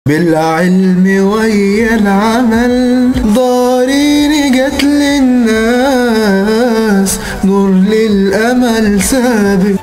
بالعلم ويا العمل ضارين جت للناس نور للأمل سابق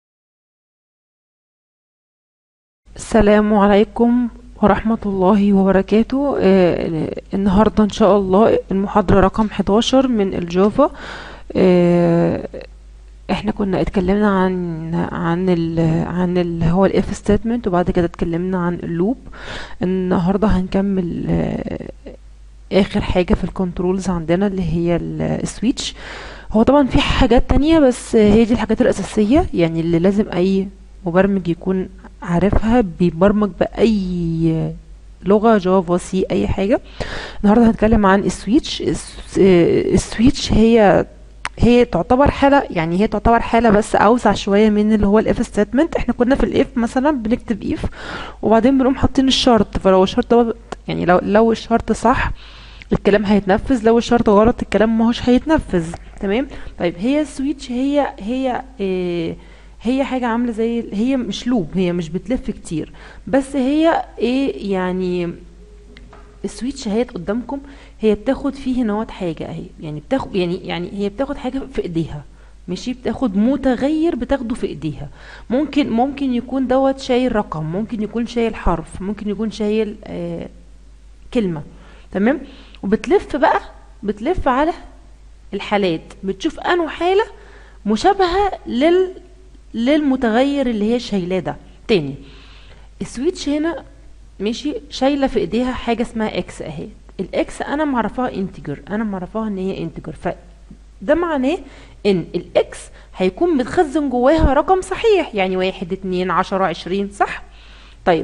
السلام عليكم ورحمة الله وبركاته آه النهاردة إن شاء الله المحاضرة رقم 11 من الجافا آه احنا كنا اتكلمنا عن عن ال عن ال هو الاف ستيتمنت وبعد كده اتكلمنا عن اللوب النهارده هنكمل آه اخر حاجة في الكنترولز عندنا اللي هي السويتش هو طبعا في حاجات تانية بس هي دي الحاجات الأساسية يعني اللي لازم أي مبرمج يكون عارفها بيبرمج بأي لغة جافا سي أي حاجة النهاردة هنتكلم عن السويتش السويتش هي هي تعتبر حالة يعني هي تعتبر حالة بس أوسع شوية من اللي هو الاف ستيتمنت احنا كنا في الاف مثلا بنكتب اف وبعدين بنقوم حاطين الشرط فلو الشرط ده يعني لو لو الشرط صح الكلام هيتنفذ لو الشرط غلط الكلام ماهوش هيتنفذ تمام طيب هي السويتش هي هي إيه هي حاجة عاملة زي هي مش لوب هي مش بتلف كتير بس هي ايه يعني السويتش اهيت قدامكم هي بتاخد فيه نوات حاجة اهي يعني بتاخد يعني يعني هي بتاخد حاجة في ايديها ماشي بتاخد متغير بتاخده في ايديها ممكن ممكن يكون دوت شايل رقم ممكن يكون شايل حرف ممكن يكون شايل آه كلمة تمام وبتلف بقى بتلف على الحالات بتشوف انه حالة مشابهة لل للمتغير اللي هي شايلاه ده تاني السويتش هنا ماشي شايله في ايديها حاجه اسمها اكس اهي الاكس انا معرفاها انتجر انا معرفاها ان هي انتجر فده معناه ان الاكس هيكون متخزن جواها رقم صحيح يعني واحد اتنين عشرة عشرين صح طيب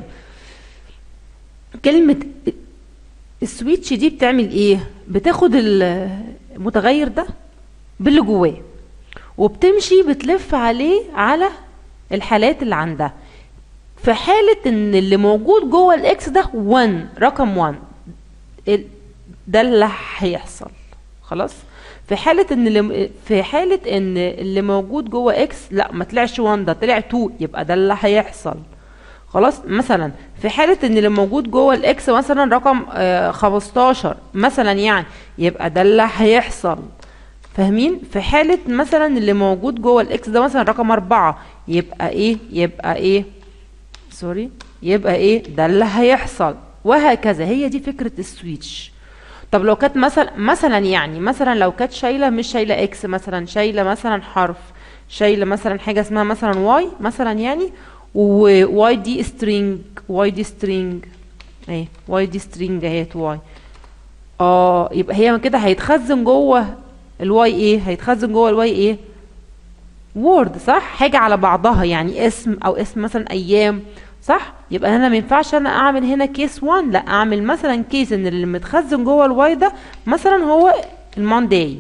كلمة السويتش دي بتعمل ايه بتاخد المتغير ده باللي جواه وبتمشي بتلف عليه على الحالات اللي عندها في حالة ان اللي موجود جوه الاكس ده 1 رقم 1 ده اللي هيحصل خلاص في حالة ان اللي في حالة ان اللي موجود جوه اكس لا ما طلعش 1 ده طلع 2 يبقى ده اللي هيحصل خلاص مثلا في حالة ان اللي موجود جوه الاكس مثلا رقم آه 15 مثلا يعني يبقى ده اللي هيحصل فاهمين في حالة مثلا اللي موجود جوه الاكس ده مثلا رقم أربعة يبقى ايه يبقى ايه سوري يبقى ايه ده اللي هيحصل وهكذا هي دي فكرة السويتش طب لو كانت مثلا مثلا يعني مثلا لو كانت شايلة مش شايلة اكس مثلا شايلة مثلا حرف شايلة مثلا حاجة اسمها مثلا واي مثلا يعني وواي دي سترينج واي دي سترينج ايه واي دي سترينج اهيت واي اه يبقى هي كده هيتخزن جوه الواي ايه هيتخزن جوه الواي ايه وورد صح حاجه على بعضها يعني اسم او اسم مثلا ايام صح يبقى انا ما ينفعش انا اعمل هنا كيس 1 لا اعمل مثلا كيس ان اللي متخزن جوه الواي ده مثلا هو المانداي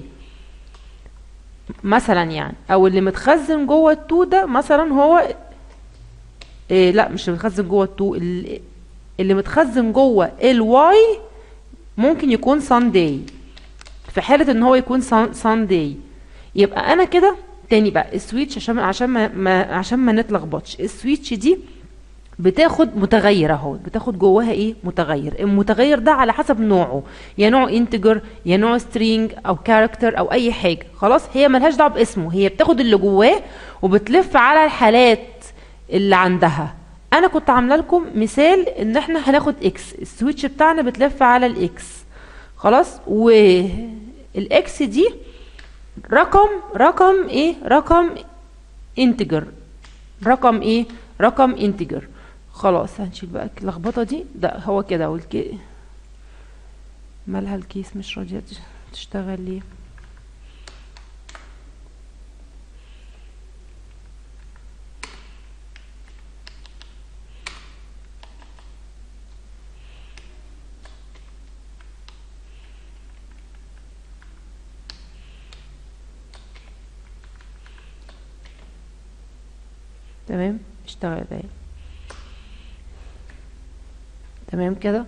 مثلا يعني او اللي متخزن جوه التو ده مثلا هو إيه لا مش اللي متخزن جوه التو اللي, اللي متخزن جوه الواي ممكن يكون سانداي في حاله ان هو يكون سانداي يبقى انا كده تاني بقى السويتش عشان عشان ما, ما عشان ما نتلخبطش السويتش دي بتاخد متغير اهو بتاخد جواها ايه متغير المتغير ده على حسب نوعه يا نوع انتجر يا نوع سترينج او كاركتر او اي حاجه خلاص هي ملهاش دعوه باسمه هي بتاخد اللي جواه وبتلف على الحالات اللي عندها انا كنت عامله لكم مثال ان احنا هناخد اكس السويتش بتاعنا بتلف على الاكس خلاص والاكس دي رقم رقم ايه رقم انتجر رقم ايه رقم انتجر خلاص هنشيل بقى اللخبطه دي ده هو كده والكي مالها الكيس مش راضيه تشتغل ليه تمام اشتغل اهي تمام كده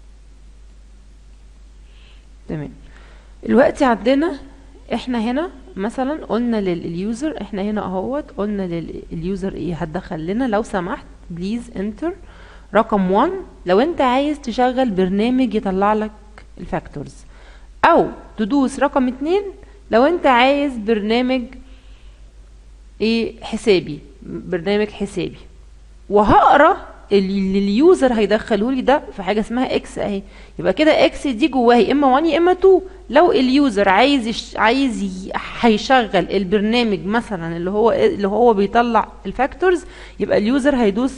تمام دلوقتي عندنا احنا هنا مثلا قلنا لليوزر احنا هنا اهوت قلنا لليوزر ايه هتدخل لنا لو سمحت بليز انتر رقم 1 لو انت عايز تشغل برنامج يطلع لك الفاكتورز او تدوس رقم 2 لو انت عايز برنامج ايه حسابي برنامج حسابي وهقرا اللي اليوزر هيدخله لي ده في حاجه اسمها اكس اهي يبقى كده اكس دي جواها يا اما 1 يا اما 2 لو اليوزر عايز يش... عايز ي... هيشغل البرنامج مثلا اللي هو اللي هو بيطلع الفاكتورز يبقى اليوزر هيدوس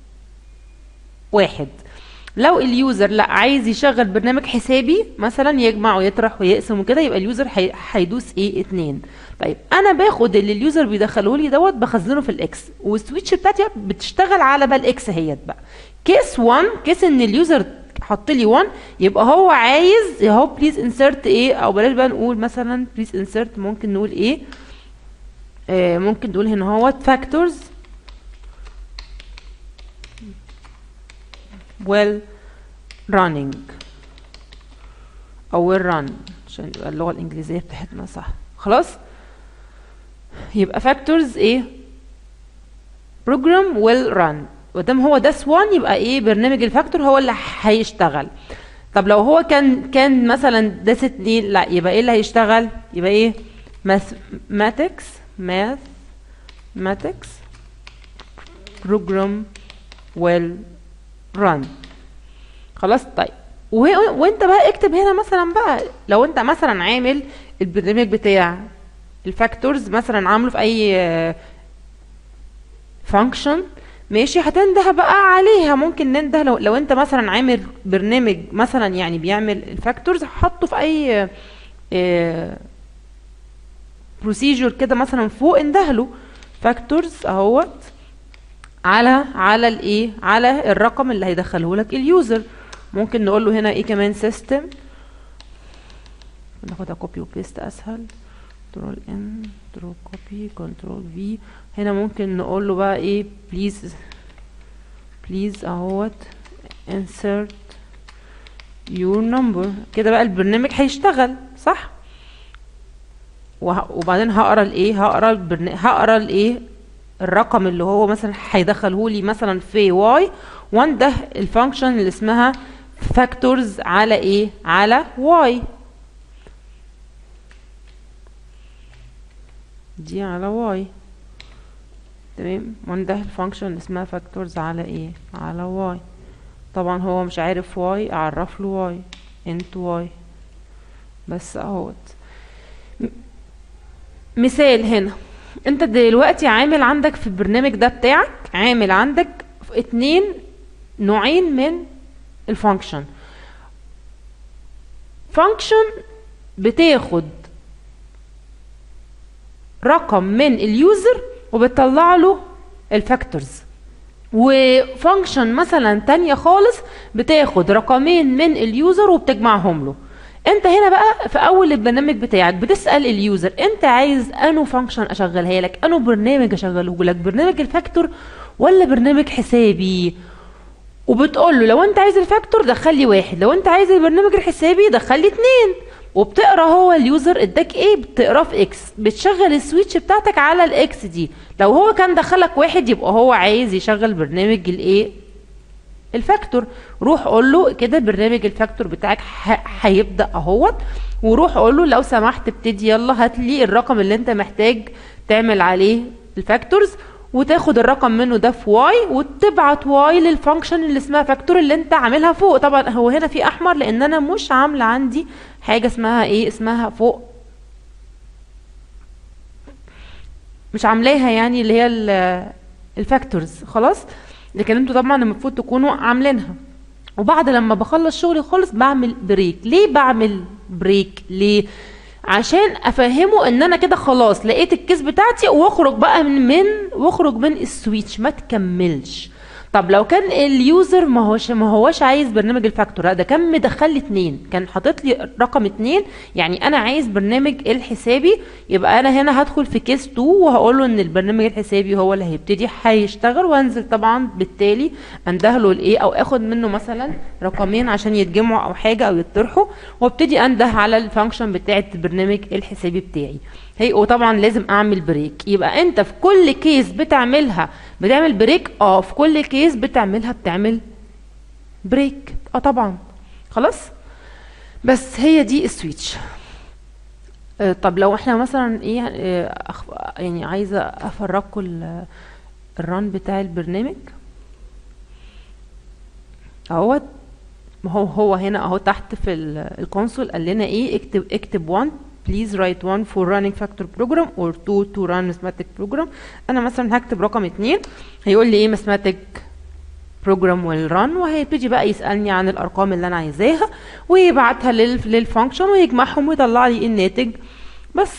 واحد لو اليوزر لا عايز يشغل برنامج حسابي مثلا يجمع ويطرح ويقسم وكده يبقى اليوزر هي... هيدوس ايه اتنين طيب انا باخد اللي اليوزر بيدخله لي دوت بخزنه في الاكس والسويتش بتاعتي بتشتغل على بقى الاكس هيت بقى كيس 1 كيس ان اليوزر حط لي 1 يبقى هو عايز اهو بليز انسرت ايه او بلاش بقى نقول مثلا بليز انسرت ممكن نقول ايه آه ممكن نقول هنا هو فاكتورز well running او well run عشان يبقى اللغه الانجليزيه بتاعتنا صح خلاص يبقى فاكتورز ايه بروجرام ويل ران ودام هو ده سوان يبقى ايه برنامج الفاكتور هو اللي هيشتغل طب لو هو كان كان مثلا ده اتنين لا يبقى ايه اللي هيشتغل يبقى ايه ماثماتكس ماثماتكس بروجرام ويل ران خلاص طيب وانت بقى اكتب هنا مثلا بقى لو انت مثلا عامل البرنامج بتاع الفاكتورز مثلا عامله في اي فانكشن ماشي هتنده بقى عليها ممكن ننده لو, لو انت مثلا عامل برنامج مثلا يعني بيعمل الفاكتورز حطه في اي بروسيجر كده مثلا فوق اندهله فاكتورز اهوت على على الايه على الرقم اللي هيدخله لك اليوزر ممكن نقول له هنا ايه كمان سيستم ناخدها كوبي وبيست اسهل كنترول ان كنترول كوبي كنترول في هنا ممكن نقول له بقى ايه بليز بليز اهوت insert your number كده بقى البرنامج هيشتغل صح وبعدين هقرا الايه هقرا البرنامج هقرا الايه الرقم اللي هو مثلا هيدخله لي مثلا في واي وانده الفانكشن اللي اسمها فاكتورز على ايه على واي دي على واي تمام وانده الفانكشن اللي اسمها فاكتورز على ايه على واي طبعا هو مش عارف واي اعرف له واي انت واي بس اهوت مثال هنا انت دلوقتي عامل عندك في البرنامج ده بتاعك عامل عندك اتنين نوعين من الفانكشن فانكشن بتاخد رقم من اليوزر وبتطلع له الفاكتورز وفانكشن مثلا تانية خالص بتاخد رقمين من اليوزر وبتجمعهم له انت هنا بقى في اول البرنامج بتاعك بتسال اليوزر انت عايز انو فانكشن اشغلها لك انو برنامج اشغله لك برنامج الفاكتور ولا برنامج حسابي وبتقول له لو انت عايز الفاكتور دخل لي واحد لو انت عايز البرنامج الحسابي دخل لي اتنين وبتقرا هو اليوزر اداك ايه بتقراه في اكس بتشغل السويتش بتاعتك على الاكس دي لو هو كان دخلك واحد يبقى هو عايز يشغل برنامج الايه الفاكتور روح قول له كده برنامج الفاكتور بتاعك هيبدا اهوت وروح قول له لو سمحت ابتدي يلا هات لي الرقم اللي انت محتاج تعمل عليه الفاكتورز وتاخد الرقم منه ده في واي وتبعت واي للفانكشن اللي اسمها فاكتور اللي انت عاملها فوق طبعا هو هنا في احمر لان انا مش عامله عندي حاجه اسمها ايه اسمها فوق مش عاملاها يعني اللي هي الفاكتورز خلاص لكن انتوا طبعا المفروض تكونوا عاملينها وبعد لما بخلص شغلي خالص بعمل بريك ليه بعمل بريك ليه عشان افهمه ان انا كده خلاص لقيت الكيس بتاعتي واخرج بقى من من واخرج من السويتش ما تكملش طب لو كان اليوزر ما هوش ما هوش عايز برنامج الفاكتور لا ده كان مدخل لي اتنين كان حاطط لي رقم اتنين يعني انا عايز برنامج الحسابي يبقى انا هنا هدخل في كيس 2 وهقول له ان البرنامج الحسابي هو اللي هيبتدي هيشتغل وانزل طبعا بالتالي اندهله الايه او اخد منه مثلا رقمين عشان يتجمعوا او حاجه او يطرحوا وابتدي انده على الفانكشن بتاعه البرنامج الحسابي بتاعي هي وطبعا لازم اعمل بريك يبقى انت في كل كيس بتعملها بتعمل بريك اه في كل كيس بتعملها بتعمل بريك اه طبعا خلاص بس هي دي السويتش آه، طب لو احنا مثلا ايه آه، أخ- يعني عايزه افرجكم ال- الران بتاع البرنامج اهوت ما هو هو هنا اهو تحت في ال- الكونسول قال لنا ايه اكتب اكتب 1 please write one for running factor program or two to run mathematic program انا مثلا هكتب رقم اتنين هيقول لي ايه mathematic program will run وهيبتدي بقى يسألني عن الارقام اللي انا عايزاها ويبعتها لل للفانكشن ويجمعهم ويطلع لي الناتج بس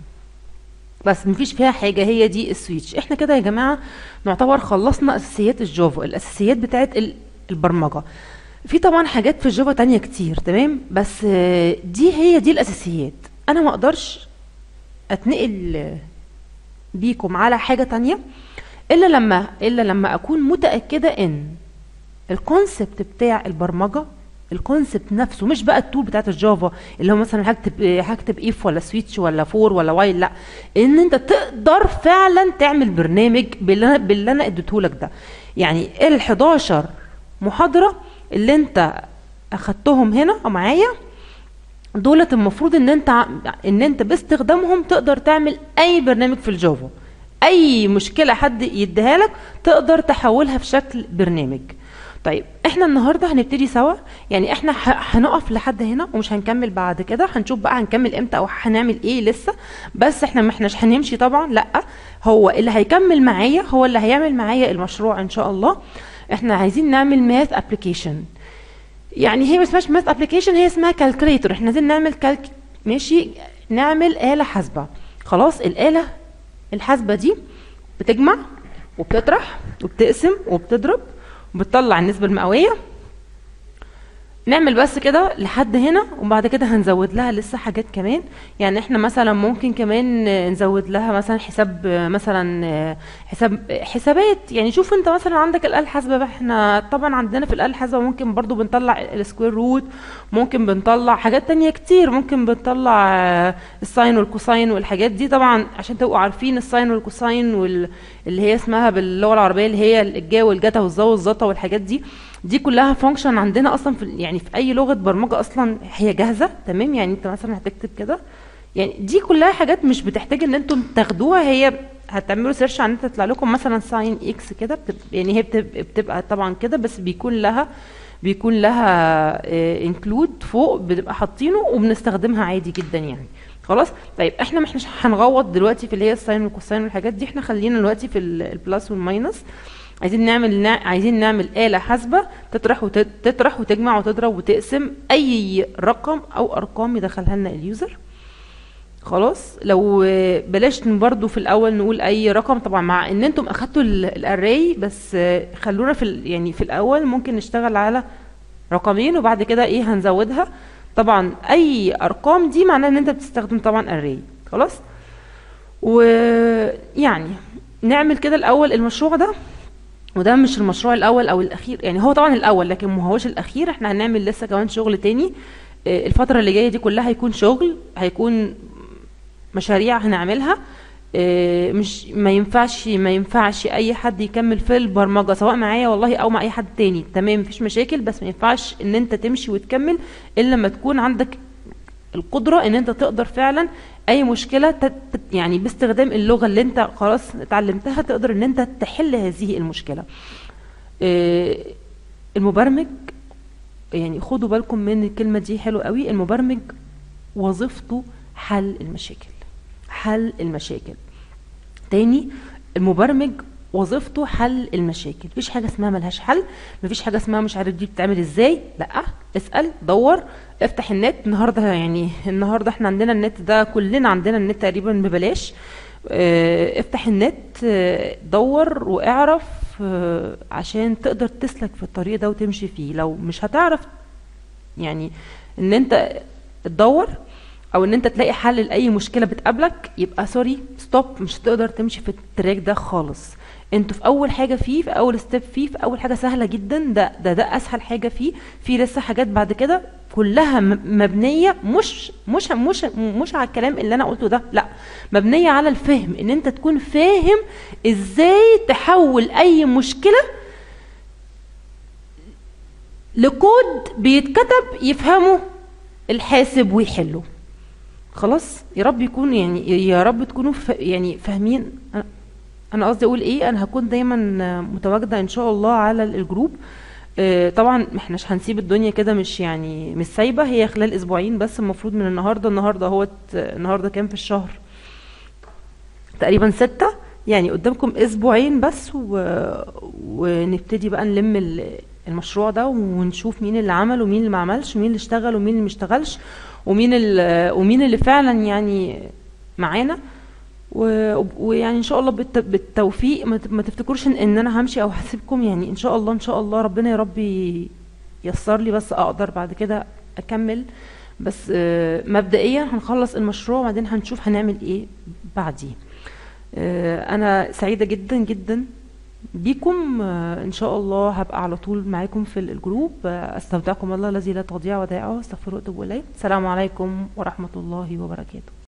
بس مفيش فيها حاجه هي دي السويتش احنا كده يا جماعه نعتبر خلصنا اساسيات الجافا الاساسيات بتاعت ال- البرمجه في طبعا حاجات في الجافا تانية كتير تمام بس آه، دي هي دي الاساسيات انا ما اقدرش اتنقل آه، بيكم على حاجه تانية الا لما الا لما اكون متاكده ان الكونسبت بتاع البرمجه الكونسبت نفسه مش بقى التول بتاعت الجافا اللي هو مثلا هكتب هكتب اف ولا سويتش ولا فور ولا وايل لا ان انت تقدر فعلا تعمل برنامج باللي انا باللي انا اديتهولك ده يعني ال 11 محاضره اللي انت اخدتهم هنا معايا دولت المفروض ان انت ع- ان انت باستخدامهم تقدر تعمل اي برنامج في الجافا اي مشكله حد يديها لك تقدر تحولها في شكل برنامج طيب احنا النهارده هنبتدي سوا يعني احنا ح- هنقف لحد هنا ومش هنكمل بعد كده هنشوف بقى هنكمل امتى او هنعمل ايه لسه بس احنا ما احناش هنمشي طبعا لا هو اللي هيكمل معايا هو اللي هيعمل معايا المشروع ان شاء الله احنا عايزين نعمل ماث ابلكيشن يعني هي ما اسمهاش ماث ابلكيشن هي اسمها كالكوليتور احنا عايزين نعمل كالك ماشي نعمل آلة حاسبة خلاص الآلة الحاسبة دي بتجمع وبتطرح وبتقسم وبتضرب وبتطلع النسبة المئوية نعمل بس كده لحد هنا وبعد كده هنزود لها لسه حاجات كمان يعني احنا مثلا ممكن كمان آه، نزود لها مثلا حساب آه، مثلا آه، حساب حسابات يعني شوف انت مثلا عندك الآلة الحاسبة بقى احنا طبعا عندنا في الآلة الحاسبة ممكن برضو بنطلع السكوير روت ممكن بنطلع حاجات تانية كتير ممكن بنطلع آه، الساين والكوساين والحاجات دي طبعا عشان تبقوا عارفين الساين والكوساين وال... اللي هي اسمها باللغة العربية اللي هي الجا والجتا والظا والزتا والحاجات دي دي كلها فانكشن عندنا اصلا في يعني في اي لغه برمجه اصلا هي جاهزه تمام يعني انت مثلا هتكتب كده يعني دي كلها حاجات مش بتحتاج ان انتم تاخدوها هي هتعملوا سيرش عن انت تطلع لكم مثلا ساين اكس كده بتب... يعني هي بتب... بتبقى طبعا كده بس بيكون لها بيكون لها انكلود فوق بنبقى حاطينه وبنستخدمها عادي جدا يعني خلاص طيب احنا مش هنغوط دلوقتي في اللي هي الساين والكوساين والحاجات دي احنا خلينا دلوقتي في ال- البلس والماينس عايزين نعمل نا... عايزين نعمل آلة حاسبة تطرح وت... تطرح وتجمع وتضرب وتقسم أي رقم أو أرقام يدخلها لنا اليوزر خلاص لو آه، بلاش برضو في الأول نقول أي رقم طبعا مع إن أنتم أخدتوا الأري بس آه، خلونا في ال... يعني في الأول ممكن نشتغل على رقمين وبعد كده إيه هنزودها طبعا أي أرقام دي معناه إن أنت بتستخدم طبعا أري خلاص ويعني نعمل كده الأول المشروع ده وده مش المشروع الاول او الاخير يعني هو طبعا الاول لكن ما هوش الاخير احنا هنعمل لسه كمان شغل تاني آه، الفتره اللي جايه دي كلها هيكون شغل هيكون مشاريع هنعملها آه، مش ما ينفعش ما ينفعش اي حد يكمل في البرمجه سواء معايا والله او مع اي حد تاني تمام مفيش مشاكل بس ما ينفعش ان انت تمشي وتكمل الا لما تكون عندك القدرة ان انت تقدر فعلا اي مشكلة تت تت- يعني باستخدام اللغة اللي انت خلاص اتعلمتها تقدر ان انت تحل هذه المشكلة آه، المبرمج يعني خدوا بالكم من الكلمة دي حلو قوي المبرمج وظيفته حل المشاكل حل المشاكل تاني المبرمج وظيفته حل المشاكل مفيش حاجه اسمها ملهاش حل مفيش حاجه اسمها مش عارف دي بتتعمل ازاي لا اسال دور افتح النت النهارده يعني النهارده احنا عندنا النت ده كلنا عندنا النت تقريبا ببلاش اه، افتح النت اه، دور واعرف اه، عشان تقدر تسلك في الطريق ده وتمشي فيه لو مش هتعرف يعني ان انت تدور او ان انت تلاقي حل لاي مشكله بتقابلك يبقى سوري ستوب مش هتقدر تمشي في التراك ده خالص انتوا في اول حاجه فيه في اول ستيب فيه في اول حاجه سهله جدا ده ده ده اسهل حاجه فيه في لسه حاجات بعد كده كلها م- مبنيه مش مش مش مش على الكلام اللي انا قلته ده لا مبنيه على الفهم ان انت تكون فاهم ازاي تحول اي مشكله لكود بيتكتب يفهمه الحاسب ويحله خلاص يا رب يكون يعني يا رب تكونوا ف... يعني فاهمين أنا- انا قصدي اقول ايه انا هكون دايما متواجده ان شاء الله على الجروب آه، طبعا ما احناش هنسيب الدنيا كده مش يعني مش سايبه هي خلال اسبوعين بس المفروض من النهارده النهارده هو النهارده كام في الشهر تقريبا ستة يعني قدامكم اسبوعين بس و... ونبتدي بقى نلم ال- المشروع ده ونشوف مين اللي عمل ومين اللي ما عملش ومين اللي اشتغل ومين اللي ما اشتغلش ومين اللي ومين اللي فعلا يعني معانا و- ويعني ان شاء الله بالت- بالتوفيق ما ت- ما تفتكروش ان إن انا همشي او هسيبكم يعني ان شاء الله ان شاء الله ربنا يا رب ي- ييسر لي بس اقدر بعد كده اكمل بس آه، مبدئيا هنخلص المشروع وبعدين هنشوف هنعمل ايه بعديه آه، انا سعيدة جدا جدا بيكم آه، ان شاء الله هبقى على طول معاكم في الجروب آه، استودعكم الله الذي لا تضيع ودائعه استغفروا واتوبوا اليه السلام عليكم ورحمة الله وبركاته